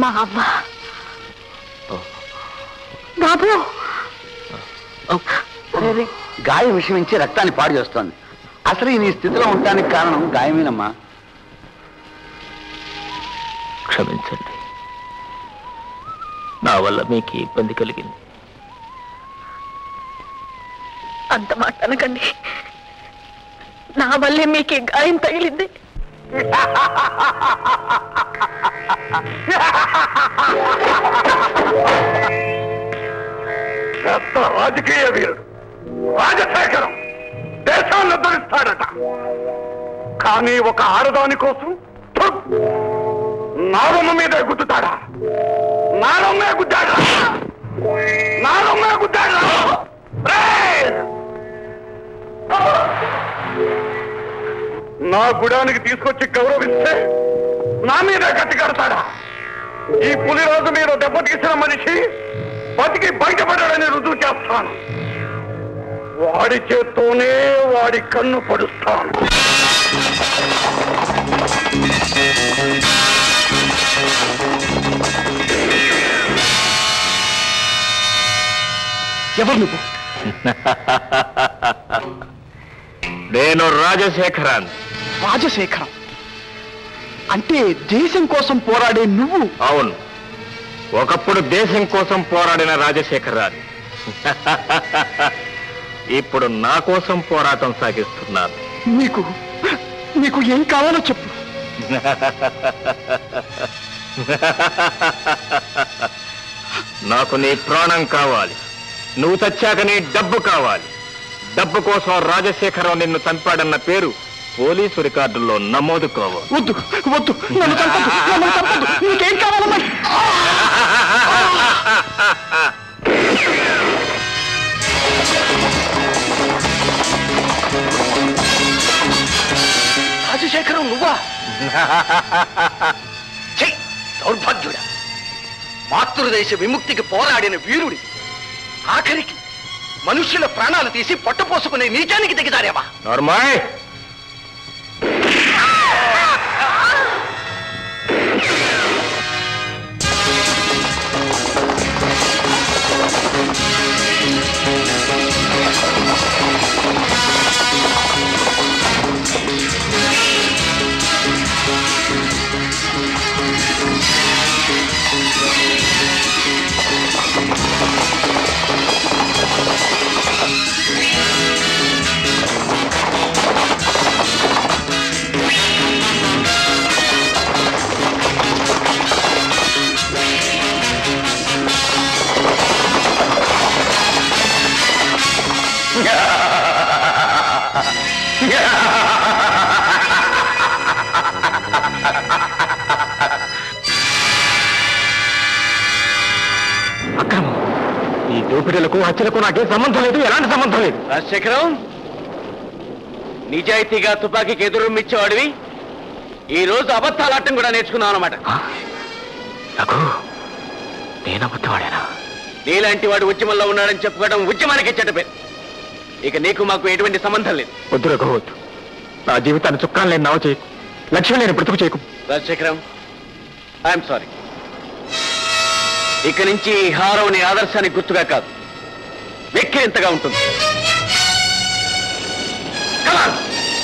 మా అవ్వ బాబు అరే గాయం విషమించి రక్తాన్ని పాడు చేస్తోంది అసలు ఈ నీ స్థితిలో ఉండడానికి కారణం గాయమేనమ్మా క్షమించండి నా వల్ల మీకు ఈ ఇబ్బంది కలిగింది అంత మాట అనకండి నా వల్లే మీకు ఈ గాయం తగిలింది పెద్ద రాజకీయ వీరుడు రాజశేఖరం దేశాన్ని ఉద్ధరిస్తాడట కానీ ఒక ఆడదాని కోసం థు! నారమ్మ మీద గుద్దుతాడా నారమ్మే గుద్దాడా నారమ్మే గుద్దాడా రేయ్! నా గుడానికి తీసుకొచ్చి గౌరవిస్తే నా మీద కట్టి కడతాడా ఈ పులిరాజు మీద దెబ్బతీసిన మనిషి బతికి బయటపడాడని రుజువు చేస్తాను వాడి చేత్తోనే వాడి కన్ను పడుస్తాను ఎవరు నువ్వు నేను రాజశేఖరాన్ రాజశేఖరం అంటే దేశం కోసం పోరాడే నువ్వు అవును ఒకప్పుడు దేశం కోసం పోరాడిన రాజశేఖరాన్ ఇప్పుడు నా కోసం పోరాటం సాగిస్తున్నాను నీకు నీకు ఏం కావాలో చెప్పు నాకు నీ ప్రాణం కావాలి నువ్వు చచ్చాక నీ డబ్బు కావాలి డబ్బు కోసం రాజశేఖరం నిన్ను చంపాడన్న పేరు పోలీసు రికార్డుల్లో నమోదు కావాలి వద్దు వద్దు నన్ను చంపొద్దు, నన్ను చంపొద్దు. నీకేం కావాలమ్మా రాజశేఖరం నువ్వా ఛీ, దౌర్భాగ్యుడా మాతృదేశ విముక్తికి పోరాడిన వీరుడి ఆఖరికి మనుష్యుల ప్రాణాలు తీసి పొట్టపోసుకునే నీచానికి దిగజారేవా నార్మాయ్ అక్రమం ఈ దోపిడీలకు హత్యలకు నాకేం సంబంధం లేదు ఎలాంటి సంబంధం లేదు రాజశేఖరం నిజాయితీగా తుపాకీకి ఎదురుమ్మిచ్చేవాడివి ఈ రోజు అబద్ధాలాటం కూడా నేర్చుకున్నావు అనమాట రఘు నేను అబద్ధవాడానా నీలాంటి వాడు ఉద్యమంలో ఉన్నాడని చెప్పుకోవడం ఉద్యమానికి చెడ్డ పేరు ఇక నీకు మాకు ఎటువంటి సంబంధం లేదు వద్దు రఘు వద్దు నా జీవితాన్ని చుక్కాలు నేను నవ చేయకు లక్ష్యం నేను బ్రతుకు చేయకు రాజశేఖరం ఐఎమ్ సారీ ఇక నుంచి ఈ హారం నీ ఆదర్శానికి గుర్తుగా కాదు వెక్కిరింతగా ఉంటుంది Come on.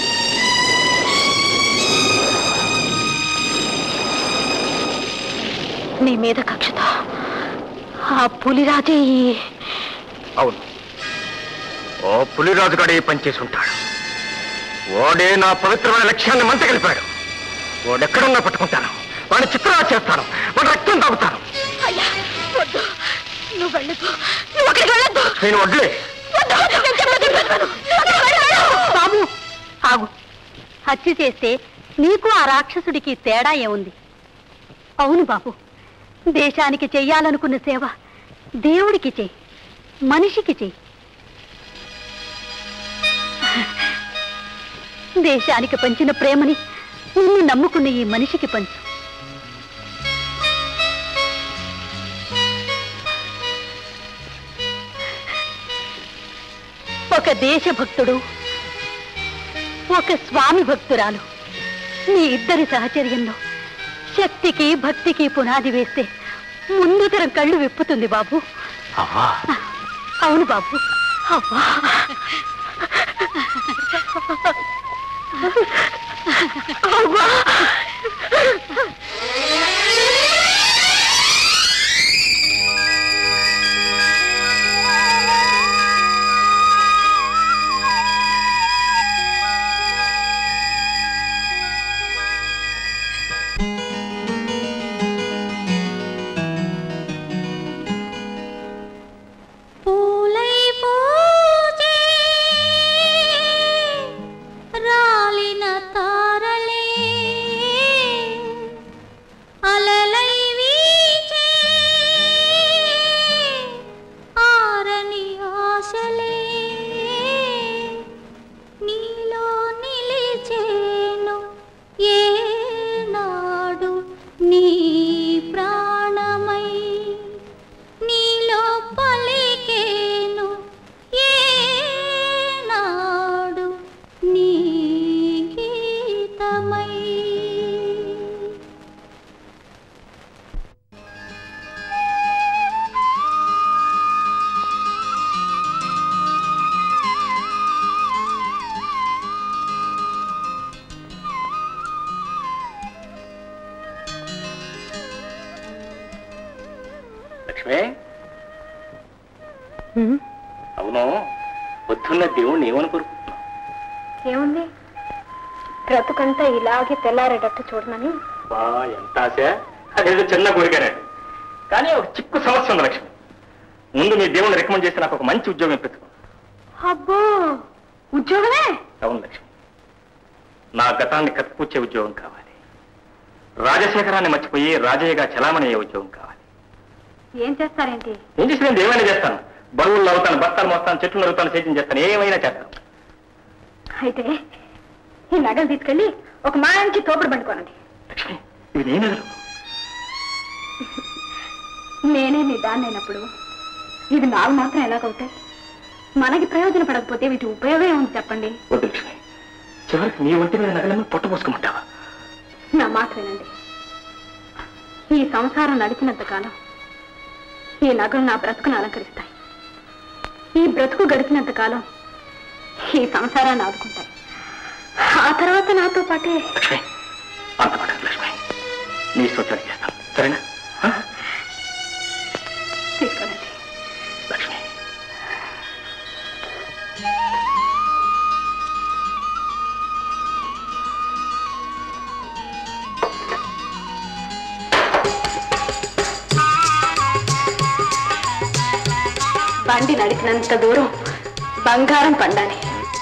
నీ మీద కక్షతో ఆ పులిరాజే ఈ అవును ఓ పులిరాజు గాడే ఈ పని చేసి ఉంటాడు వాడే నా పవిత్రమైన లక్ష్యాన్ని మంట కలిపాడు వాడెక్కడున్నా పట్టుకుంటాను వాడిని చిత్రాలు చేస్తాను వాడి రక్తం తాగుతాను అయ్యా వద్దు నువ్వు వెళ్ళదు నువ్వు అక్కడికి వెళ్ళొద్దు నేను వడ్లే వద్దు, నేను చెప్పేది వినను. నువ్వు అక్కడికి వెళ్ళు. బాబు ఆగు హత్య చేస్తే నీకు ఆ రాక్షసుడికి తేడా ఏముంది అవును బాబు దేశానికి చెయ్యాలనుకున్న సేవ దేవుడికి చెయ్యి మనిషికి చెయ్యి దేశానికి పంచిన ప్రేమని నిన్ను నమ్ముకున్న ఈ మనిషికి పంచు ఒక దేశభక్తుడు ఒక స్వామి భక్తురాలు మీ ఇద్దరి సహచర్యంలో శక్తికి భక్తికి పునాది వేస్తే ముందు తరం కళ్ళు విప్పుతుంది బాబు అవ్వా అవును బాబు అవ్వా అవ్వా పూలై పూజే రాలిన తారలే అలలై వీచే ఆరని ఆశలే నీలో నిలిచేను ఏనాడు నీ ప్రాణమై నీలో పలికేను ఏనాడు నీ గీతమై లక్ష్మి అవును పొద్దున్న దేవుణ్ణి ఏమని కోరుకుంటున్నావు ఏముంది బ్రతుకంతా ఇలాగే తెల్లారేటట్టు చూడమని బా ఎంత ఆశ అదేదో చిన్న కోరికనే కానీ ఒక చిక్కు సమస్య ఉంది లక్ష్మి ముందు మీ దేవుణ్ణి రికమెండ్ చేసి నాకు ఒక మంచి ఉద్యోగం ఇప్పించుకో అబ్బో ఉద్యోగమే అవును లక్ష్మి నా గతాన్ని కప్పిపుచ్చే ఉద్యోగం కావాలి రాజశేఖరాన్ని మర్చిపోయి రాజయ్యగా చలామణి అయ్యే ఉద్యోగం కావాలి ఏం చేస్తారేంటి ఏం చేసి నేను ఏమైనా చేస్తాను బరువులు అవుతాను బస్తాలు మోస్తాను చెట్లు నరుగుతాను సేద్యం చేస్తాను ఏమైనా చేస్తాను అయితే ఈ నగలు తీసుకెళ్ళి ఒక మంచి తోపుడు పండుకోనండి లక్ష్మి ఇవి నేను నేనే నీ దాన్నైనప్పుడు ఇది నాకు మాత్రం ఎలాగవుతాయి మనకి ప్రయోజనం పడకపోతే వీటి ఉపయోగం ఏముంది చెప్పండి వద్దు లక్ష్మి చివరికి నీ ఒంటి మీద నగలను పొట్టపోసుకోమంటావా నా మాట వినండి ఈ సంసారం నడిచినంత కాలం ఈ నగలు నా బ్రతుకును అలంకరిస్తాయి ఈ బ్రతుకు గడిచినంత కాలం ఈ సంసారాన్ని ఆదుకుంటాయి ఆ తర్వాత నాతో పాటే లక్ష్మి అంత మాట లక్ష్మి నీ సూచన చేస్తాను సరేనా ఆ? తీసుకెళ్ళండి లక్ష్మి బండి నడిచినంత దూరం బంగారం పండాలి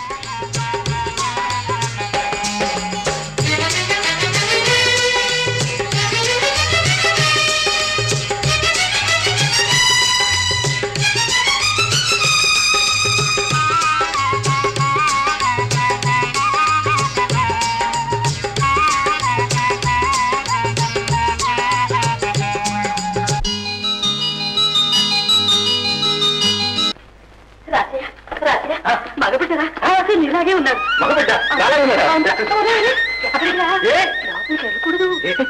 రాజయ్య రాజయ్య మగబిడ్డరా ఇలాగే ఉన్నాడు మగబిడ్డ చాలా ఉన్నాడా? ఎక్కడిరా? ఏ? లోపలికి వెళ్ళకూడదు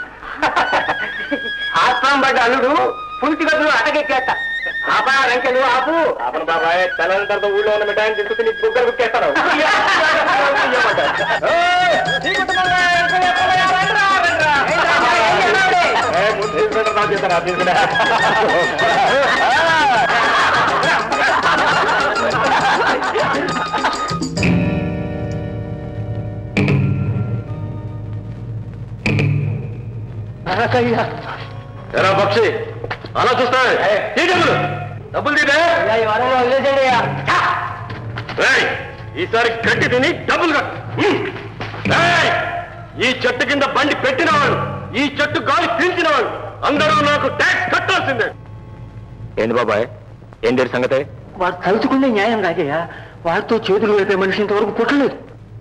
ఆత్మం పడ్డ అల్లుడు పులిచి గదులు అటకెక్కేస్తా ఆపా రంకెలు ఆపు ఆపను బాబాయ్ తెల్లని తర్వాత ఊళ్ళో ఉన్న మిఠాయిని తీసుకుని బుగ్గలు కుక్కేస్తాను ఎరా పక్షి అలా చూస్తావే తీ డబ్బులు డబ్బులు తీదే ఏయ్, ఈసారి గట్టి తిని డబ్బులు కట్టు హ్మ్. ఏయ్, ఈ చెట్టు కింద బండి పెట్టినవాడు ఈ చెట్టు గాలి పీల్చినవాడు అందరూ నాకు ట్యాక్స్ కట్టాల్సిందే ఏంది బాబాయ్ ఏంటి సంగతి వాడు తలుచుకునే న్యాయం రాజయ్య వాడితో చేతులు వేపే మనిషి ఇంతవరకు పుట్టలేదు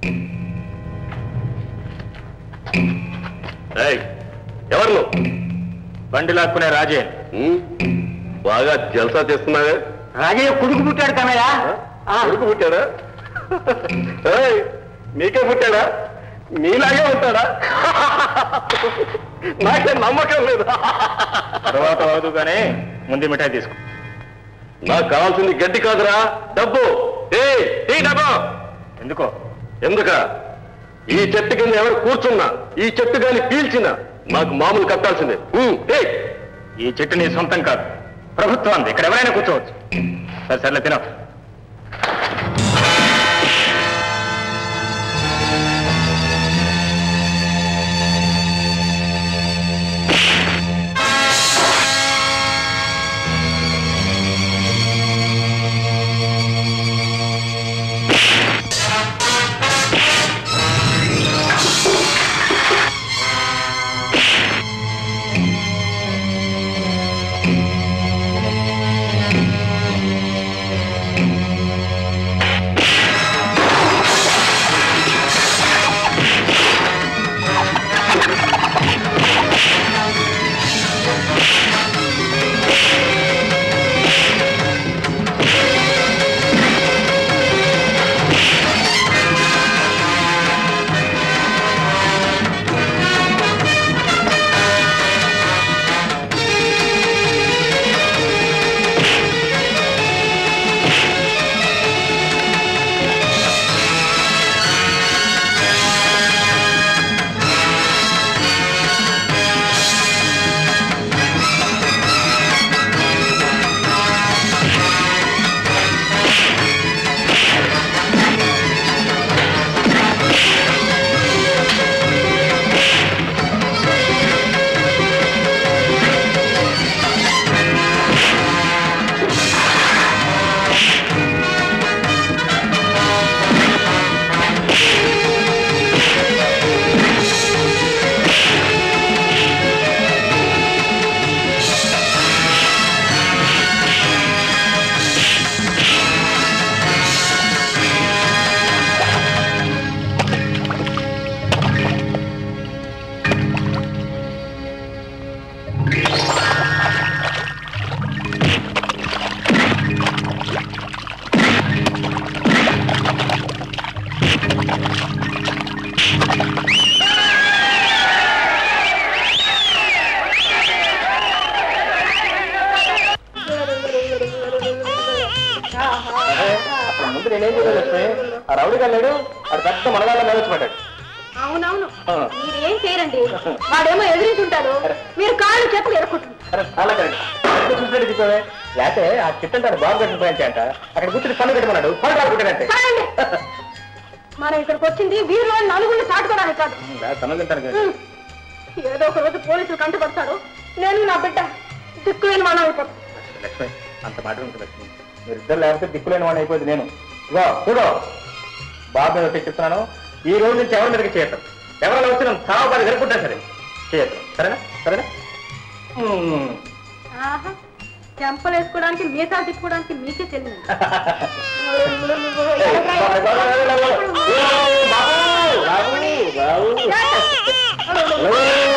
ఏయ్, ఎవరు నువ్వు? బండి లాక్కునే రాజే బాగా జల్సా చేస్తున్నావే రాజయ్య కొడుకు పుట్టాడు కన్నయ్య ఆ, కొడుకు పుట్టాడా ఏయ్, నీకే పుట్టాడా మీలాగే ఉంటాడా నాకే నమ్మకం లేదు తర్వాత అవదుగానే ముందు మిఠాయి తీసుకో నాకు కావాల్సింది గడ్డి కాదురా డబ్బు ఏ ఈ డబ్బు ఎందుకో ఎందుక ఈ చెట్టు కింద ఎవరు కూర్చున్నా ఈ చెట్టు గాని పీల్చినా నాకు మామూలు కట్టాల్సిందే ఉమ్, ఏయ్. ఈ చెట్టు నీ సొంతం కాదు ప్రభుత్వం ఇక్కడ ఎవరైనా కూర్చోవచ్చు సరే సర్లే తిన ముందు నేనేం చేయలేదు లక్ష్మి ఆ రౌడీ గారు లేడు అది పెద్ద మనగాళ్ళ మీద వచ్చి పడ్డాడు అవునవును ఆ. మీరేం చేయరండి వాడేమో ఎదిరించుంటాడు మీరు కాళ్ళు చెప్పులు ఎరుకుంటున్నారు అరే, చాలా కరెక్ట్. ఎక్కడ చూసినట్టు చెప్పావే లేకపోతే ఆ చిట్టంటాడు బాబు కట్టిన పోయించి అంట అక్కడ కూర్చుని పన్ను కట్టమన్నాడు పన్ను రాకుంటానంటే చాలండి. మనం ఇక్కడికి వచ్చింది వీరిలో నలుగురిని చాటుకోవడానికి కాదు తను తింటాను కదా. ఉమ్. ఏదో ఒక రోజు పోలీసులు కంటపడతారు నేను నా బిడ్డ దిక్కులేని మనం అయిపోతాం లక్ష్మి అంత మాట ఉంటుంది లక్ష్మి మీరిద్దరు లేకపోతే దిక్కులేని వాడిని అయిపోయింది నేను ఇగో చూడు బాబు మీద వచ్చి చెప్తున్నాను ఈ రోజు నుంచి ఎవరి మీదకి చేయటం ఎవరైనా వచ్చి నన్ను చాలా బాగా జరుపుకుంటా సరే చేయటం సరేనా సరేనా మ్మ్. ఆహా చెంపలు వేసుకోవడానికి మీసాలు తిప్పుకోవడానికి మీకే తెలియదు ఏయ్, బాబు, బాబు, బాబు, బాబు, బాబు, బాబు, బాబు.